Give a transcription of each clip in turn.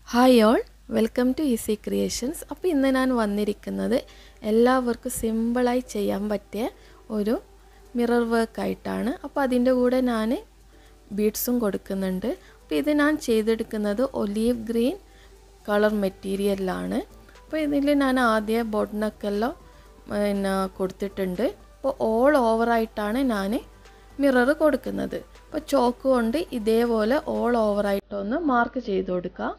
hi all welcome to easy creations അപ്പോൾ ഇന്ന് ഞാൻ വന്നിരിക്കുന്നത് എല്ലാവർക്കും സിമ്പിളായി ചെയ്യാൻ പറ്റിയ ഒരു മിറർ വർക്ക് ആയിട്ടാണ് അപ്പോൾ അതിൻ്റെ കൂടെ ഞാൻ ബീഡ്സും കൊടുക്കുന്നുണ്ട് അപ്പോൾ ഇത് ഞാൻ ചെയ്തെടുക്കുന്നത് ഒലീവ് ഗ്രീൻ കളർ മെറ്റീരിയലിലാണ് അപ്പോൾ ഇതിൽ ഞാൻ ആദ്യം ബോട്ടനക്കെല്ലാം പിന്നെ കൊടുത്തിട്ടുണ്ട് അപ്പോൾ ഓൾ ഓവറായിട്ടാണ് ഞാൻ മിറർ കൊടുക്കുന്നത് അപ്പോൾ ചോക്ക് കൊണ്ട് ഇതേപോലെ ഓൾ ഓവറായിട്ടൊന്ന് മാർക്ക് ചെയ്ത് കൊടുക്കുക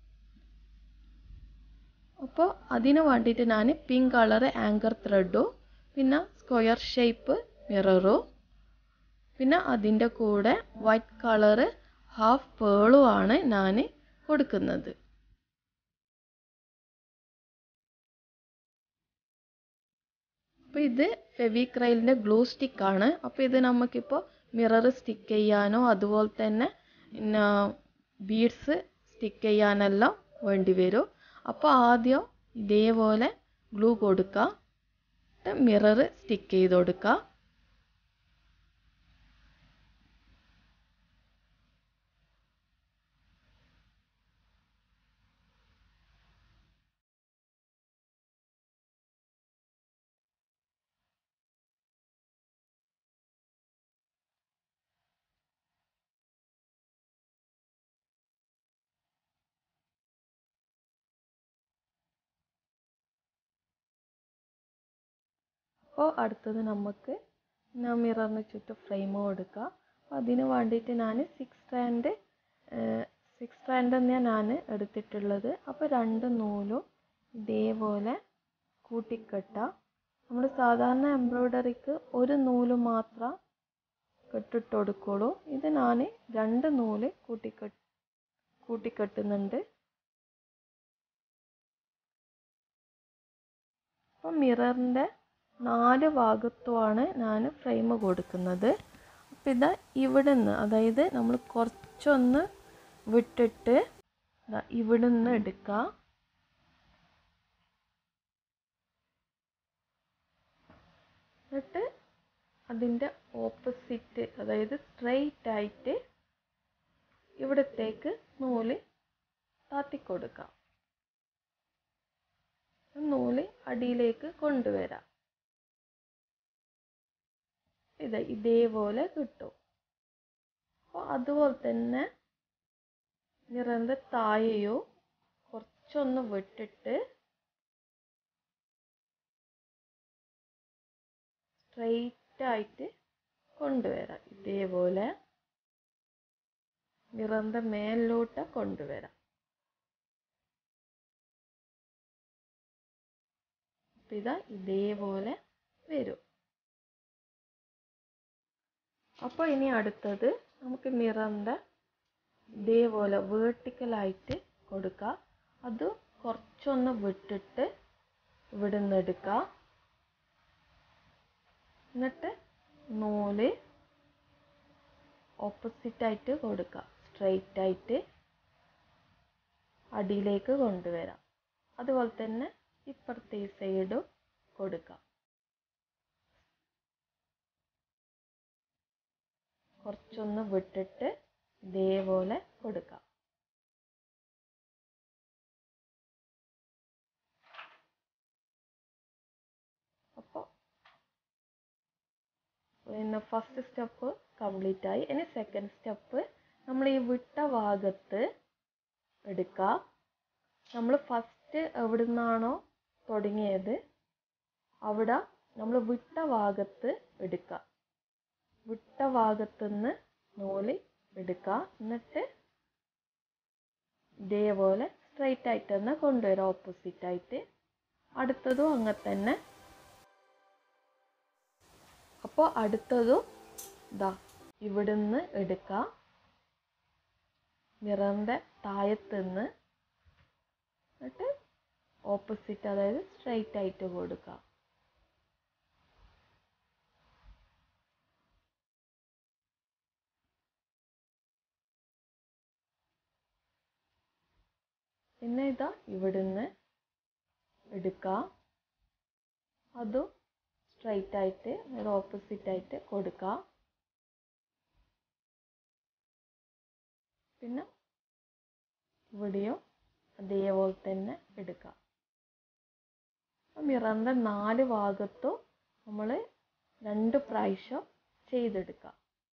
അപ്പോൾ അതിന് വേണ്ടിയിട്ട് ഞാൻ പിങ്ക് കളർ ആങ്കർ ത്രെഡും പിന്നെ സ്ക്വയർ ഷേപ്പ് മിററും പിന്നെ അതിൻ്റെ കൂടെ വൈറ്റ് കളറ് ഹാഫ് പേളും ആണ് ഞാൻ കൊടുക്കുന്നത് അപ്പോൾ ഇത് ഫെവിക്രൈലിൻ്റെ ഗ്ലൂ സ്റ്റിക്കാണ് അപ്പോൾ ഇത് നമുക്കിപ്പോൾ മിറർ സ്റ്റിക്ക് ചെയ്യാനോ അതുപോലെ തന്നെ പിന്നെ ബീഡ്സ് സ്റ്റിക്ക് ചെയ്യാനെല്ലാം വേണ്ടി വരും അപ്പോൾ ആദ്യം ഇതേപോലെ ഗ്ലൂ കൊടുക്കുക മിറർ സ്റ്റിക്ക് ചെയ്ത് കൊടുക്കുക അപ്പോൾ അടുത്തത് നമുക്ക് ഞാൻ മിററിന് ചുറ്റും ഫ്രെയിം കൊടുക്കുക അപ്പോൾ അതിന് വേണ്ടിയിട്ട് ഞാൻ സിക്സ് സ്ട്രാൻഡ് സിക്സ് സ്ട്രാൻഡ് തന്നെയാണ് ഞാൻ എടുത്തിട്ടുള്ളത് അപ്പോൾ രണ്ട് നൂലും ഇതേപോലെ കൂട്ടിക്കെട്ടുക നമ്മൾ സാധാരണ എംബ്രോയ്ഡറിക്ക് ഒരു നൂല് മാത്രം കെട്ടിട്ട് കൊടുക്കുള്ളൂ ഇത് ഞാൻ രണ്ട് നൂല് കൂട്ടിക്കെട്ട് കൂട്ടിക്കെട്ടുന്നുണ്ട് അപ്പം മിററിൻ്റെ നാല് ഭാഗത്തുമാണ് ഞാൻ ഫ്രെയിം കൊടുക്കുന്നത് അപ്പോൾ ഇതാ ഇവിടെ നിന്ന് അതായത് നമ്മൾ കുറച്ചൊന്ന് വിട്ടിട്ട് ഇതാ ഇവിടെ നിന്ന് എടുക്കുക എന്നിട്ട് അതിൻ്റെ ഓപ്പോസിറ്റ് അതായത് സ്ട്രെയിറ്റ് ആയിട്ട് ഇവിടത്തേക്ക് നൂല് താത്തിക്കൊടുക്കാം നൂല് അടിയിലേക്ക് കൊണ്ടുവരാം ഇത് ഇതേപോലെ കിട്ടും അപ്പോൾ അതുപോലെ തന്നെ നിറന്റെ താഴെയോ കുറച്ചൊന്ന് വിട്ടിട്ട് സ്ട്രെയിറ്റ് ആയിട്ട് കൊണ്ടുവരാം ഇതേപോലെ നിറന്റെ മേലോട്ട് കൊണ്ടുവരാം ഇതാ ഇതേപോലെ വരും അപ്പോൾ ഇനി അടുത്തത് നമുക്ക് മിററിൻ്റെ ഇതേപോലെ വേർട്ടിക്കലായിട്ട് കൊടുക്കുക അത് കുറച്ചൊന്ന് വിട്ടിട്ട് ഇവിടെ നിന്ന് എടുക്കുക എന്നിട്ട് നൂല് ഓപ്പോസിറ്റായിട്ട് കൊടുക്കുക സ്ട്രെയിറ്റ് ആയിട്ട് അടിയിലേക്ക് കൊണ്ടുവരാം അതുപോലെ തന്നെ ഇപ്പുറത്തെ ഈ സൈഡും കൊടുക്കാം കുറച്ചൊന്ന് വിട്ടിട്ട് ഇതേപോലെ കൊടുക്കാം അപ്പോൾ പിന്നെ ഫസ്റ്റ് സ്റ്റെപ്പ് കംപ്ലീറ്റ് ആയി ഇനി സെക്കൻഡ് സ്റ്റെപ്പ് നമ്മൾ ഈ വിട്ട ഭാഗത്ത് എടുക്കുക നമ്മൾ ഫസ്റ്റ് എവിടെ നിന്നാണോ തുടങ്ങിയത് അവിടെ നമ്മൾ വിട്ട ഭാഗത്ത് എടുക്കുക വിട്ട ഭാഗത്തുനിന്ന് നൂല് എടുക്കുക എന്നിട്ട് ഇതേപോലെ സ്ട്രൈറ്റ് ആയിട്ട് തന്നെ കൊണ്ടുവരാം ഓപ്പോസിറ്റ് ആയിട്ട് അടുത്തതും അങ്ങനെ തന്നെ അപ്പോൾ അടുത്തതും ഇതാ ഇവിടുന്ന് എടുക്കുക മിററിൻ്റെ താഴത്തുനിന്ന് എന്നിട്ട് ഓപ്പോസിറ്റ് അതായത് സ്ട്രൈറ്റ് ആയിട്ട് കൊടുക്കുക പിന്നെ ഇതാ ഇവിടുന്ന് എടുക്കുക അതും സ്ട്രൈറ്റ് ആയിട്ട് അതായത് ഓപ്പോസിറ്റ് ആയിട്ട് കൊടുക്കുക പിന്നെ ഇവിടെയും അതേപോലെ തന്നെ എടുക്കാം മിററിൻ്റെ നാല് ഭാഗത്തും നമ്മൾ രണ്ട് പ്രാവശ്യം ചെയ്തെടുക്കാം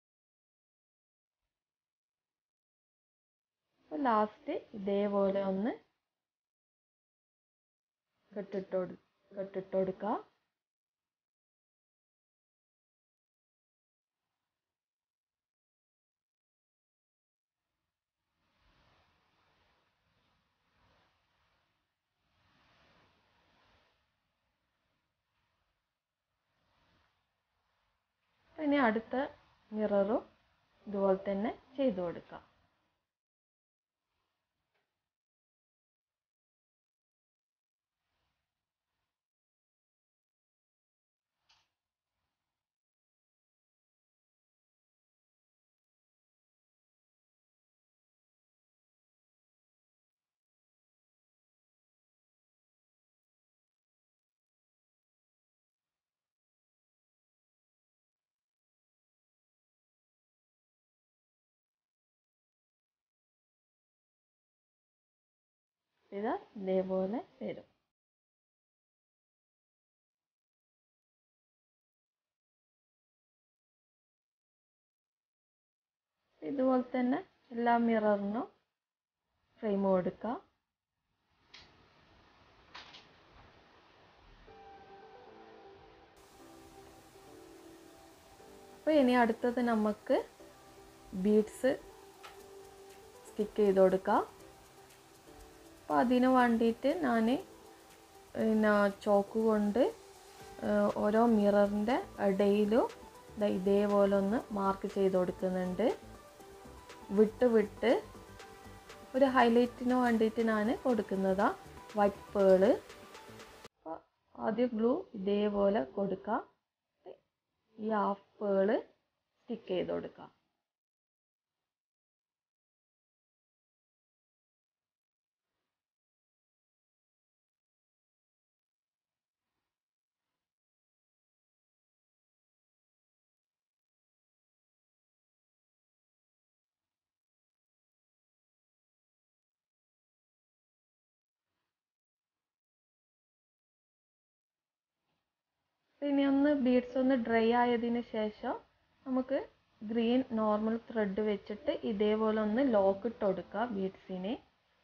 അപ്പോൾ ലാസ്റ്റ് ഇതേപോലെ ഒന്ന് കെട്ടിട്ട് കെട്ടിട്ട് കൊടുക്കുക ഇനി അടുത്ത മിററും ഇതുപോലെ തന്നെ ചെയ്തു കൊടുക്കാം ഇത് ഇതേപോലെ വരും ഇതുപോലെ തന്നെ എല്ലാ മിററിനും ഫ്രെയിം കൊടുക്കുക അപ്പോൾ ഇനി അടുത്തത് നമുക്ക് ബീഡ്സ് സ്റ്റിക്ക് ചെയ്ത് കൊടുക്കാം അപ്പോൾ അതിന് വേണ്ടിയിട്ട് ഞാൻ പിന്നെ ചോക്ക് കൊണ്ട് ഓരോ മിററിൻ്റെ ഇടയിലും ഇതേപോലെ ഒന്ന് മാർക്ക് ചെയ്ത് കൊടുക്കുന്നുണ്ട് വിട്ട് വിട്ട് ഒരു ഹൈലൈറ്റിന് വേണ്ടിയിട്ട് ഞാൻ കൊടുക്കുന്നതാണ് വൈറ്റ് പേള് അപ്പോൾ ആദ്യം ഗ്ലൂ ഇതേപോലെ കൊടുക്കുക ഈ ഹാഫ് പേള് സ്റ്റിക്ക് ചെയ്ത് കൊടുക്കുക ഇനി ഒന്ന് ബീഡ്സ് ഒന്ന് ഡ്രൈ ആയതിന് ശേഷം നമുക്ക് ഗ്രീൻ നോർമൽ ത്രെഡ് വെച്ചിട്ട് ഇതേപോലെ ഒന്ന് ലോക്ക് ഇട്ട് കൊടുക്കുക ബീഡ്സിന്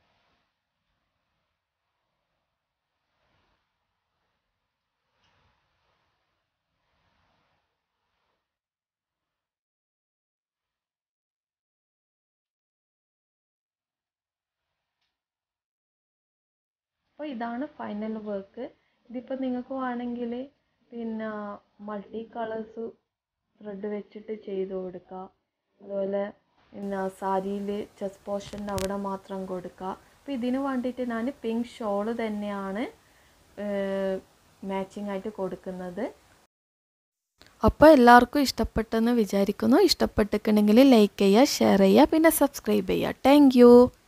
അപ്പോൾ ഇതാണ് ഫൈനൽ വർക്ക് ഇതിപ്പോൾ നിങ്ങൾക്ക് വേണമെങ്കിൽ പിന്നെ മൾട്ടി കളേഴ്സ് ത്രെഡ് വെച്ചിട്ട് ചെയ്ത് കൊടുക്കുക അതുപോലെ പിന്നെ സാരിയിൽ ചെസ്റ്റ് പോർഷൻ്റെ അവിടെ മാത്രം കൊടുക്കുക അപ്പോൾ ഇതിന് വേണ്ടിയിട്ട് ഞാൻ പിങ്ക് ഷോള് തന്നെയാണ് മാച്ചിങ് ആയിട്ട് കൊടുക്കുന്നത് അപ്പോൾ എല്ലാവർക്കും ഇഷ്ടപ്പെട്ടെന്ന് വിചാരിക്കുന്നു ഇഷ്ടപ്പെട്ടിട്ടുണ്ടെങ്കിൽ ലൈക്ക് ചെയ്യുക ഷെയർ ചെയ്യുക പിന്നെ സബ്സ്ക്രൈബ് ചെയ്യുക താങ്ക്